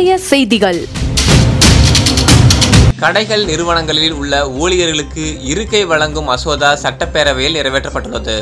இன்றைய செய்திகள் கடைகள் நிறுவனங்களில் உள்ள ஊழியர்களுக்கு இருக்கை வழங்கும் மசோதா சட்டப்பேரவையில் நிறைவேற்றப்பட்டுள்ளது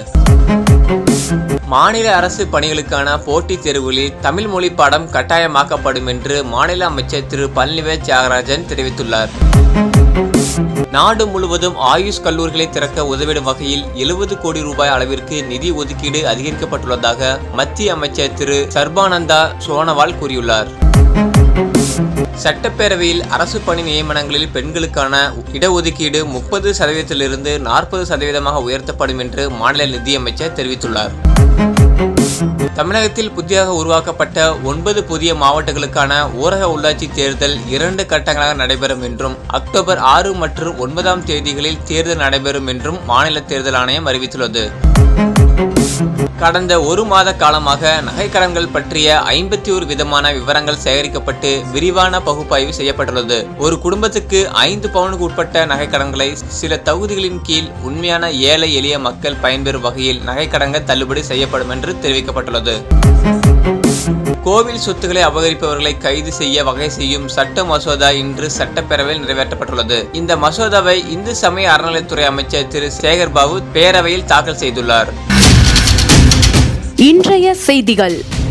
மாநில அரசு பணிகளுக்கான போட்டித் தேர்வுகளில் தமிழ் மொழி பாடம் கட்டாயமாக்கப்படும் என்று மாநில அமைச்சர் திரு பழனிவேல் தியாகராஜன் தெரிவித்துள்ளார் நாடு முழுவதும் ஆயுஷ் கல்லூரிகளை திறக்க உதவிடும் வகையில் எழுபது கோடி ரூபாய் அளவிற்கு நிதி ஒதுக்கீடு அதிகரிக்கப்பட்டுள்ளதாக மத்திய அமைச்சர் திரு சர்பானந்தா சோனோவால் கூறியுள்ளார் சட்டப்பேரவையில் அரசு பணி நியமனங்களில் பெண்களுக்கான இடஒதுக்கீடு முப்பது சதவீதத்திலிருந்து நாற்பது சதவீதமாக உயர்த்தப்படும் என்று மாநில நிதியமைச்சர் தெரிவித்துள்ளார் தமிழகத்தில் புதிதாக உருவாக்கப்பட்ட ஒன்பது புதிய மாவட்டங்களுக்கான ஊரக உள்ளாட்சி தேர்தல் இரண்டு கட்டங்களாக நடைபெறும் என்றும் அக்டோபர் ஆறு மற்றும் ஒன்பதாம் தேதிகளில் தேர்தல் நடைபெறும் என்றும் மாநில தேர்தல் ஆணையம் அறிவித்துள்ளது கடந்த ஒரு மாத காலமாக நகைக்கடன்கள் பற்றிய ஐம்பத்தி ஒரு விதமான விவரங்கள் சேகரிக்கப்பட்டு விரிவான பகுப்பாய்வு செய்யப்பட்டுள்ளது ஒரு குடும்பத்துக்கு ஐந்து பவுனுக்கு உட்பட்ட நகைக்கடன்களை சில தகுதிகளின் கீழ் உண்மையான ஏழை எளிய மக்கள் பயன்பெறும் வகையில் நகைக்கடன்கள் தள்ளுபடி செய்யப்படும் என்று தெரிவிக்கப்பட்டுள்ளது கோவில் சொத்துக்களை அபகரிப்பவர்களை கைது செய்ய வகை செய்யும் சட்ட மசோதா இன்று சட்டப்பேரவையில் நிறைவேற்றப்பட்டுள்ளது இந்த மசோதாவை இந்து சமய அறநிலைத்துறை அமைச்சர் திரு சேகர் பாபு பேரவையில் தாக்கல் செய்துள்ளார் இன்றைய செய்திகள்